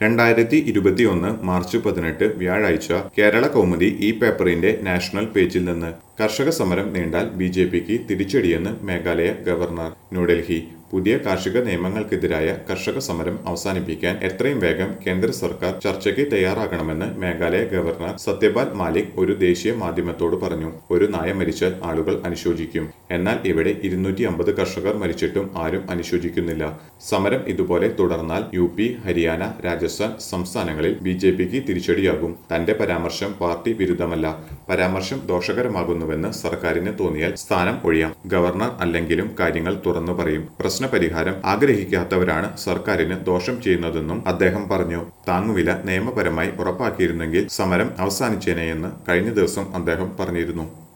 രണ്ടായിരത്തി ഇരുപത്തിയൊന്ന് മാർച്ച് പതിനെട്ട് വ്യാഴാഴ്ച കേരള കൗമുദി ഈ പേപ്പറിന്റെ നാഷണൽ പേജിൽ നിന്ന് കർഷക സമരം നീണ്ടാൽ ബി ജെ പിക്ക് തിരിച്ചടിയെന്ന് മേഘാലയ ഗവർണർ ന്യൂഡൽഹി പുതിയ കാർഷിക നിയമങ്ങൾക്കെതിരായ കർഷക സമരം അവസാനിപ്പിക്കാൻ എത്രയും വേഗം കേന്ദ്ര സർക്കാർ ചർച്ചയ്ക്ക് തയ്യാറാകണമെന്ന് മേഘാലയ ഗവർണർ സത്യപാൽ മാലിക് ഒരു ദേശീയ മാധ്യമത്തോട് പറഞ്ഞു ഒരു നായ മരിച്ചാൽ ആളുകൾ അനുശോചിക്കും എന്നാൽ ഇവിടെ ഇരുന്നൂറ്റി അമ്പത് കർഷകർ മരിച്ചിട്ടും ആരും അനുശോചിക്കുന്നില്ല സമരം ഇതുപോലെ തുടർന്നാൽ യു പി ഹരിയാന രാജസ്ഥാൻ സംസ്ഥാനങ്ങളിൽ ബി ജെ പിക്ക് തിരിച്ചടിയാകും തന്റെ പരാമർശം പാർട്ടി വിരുദ്ധമല്ല പരാമർശം ദോഷകരമാകുന്നുവെന്ന് സർക്കാരിന് തോന്നിയാൽ സ്ഥാനം ഒഴിയാം ഗവർണർ അല്ലെങ്കിലും കാര്യങ്ങൾ തുറന്നു പറയും പ്രശ്നപരിഹാരം ആഗ്രഹിക്കാത്തവരാണ് സർക്കാരിന് ദോഷം ചെയ്യുന്നതെന്നും അദ്ദേഹം പറഞ്ഞു താങ്ങുവില നിയമപരമായി ഉറപ്പാക്കിയിരുന്നെങ്കിൽ സമരം അവസാനിച്ചേനെയെന്ന് കഴിഞ്ഞ ദിവസം അദ്ദേഹം പറഞ്ഞിരുന്നു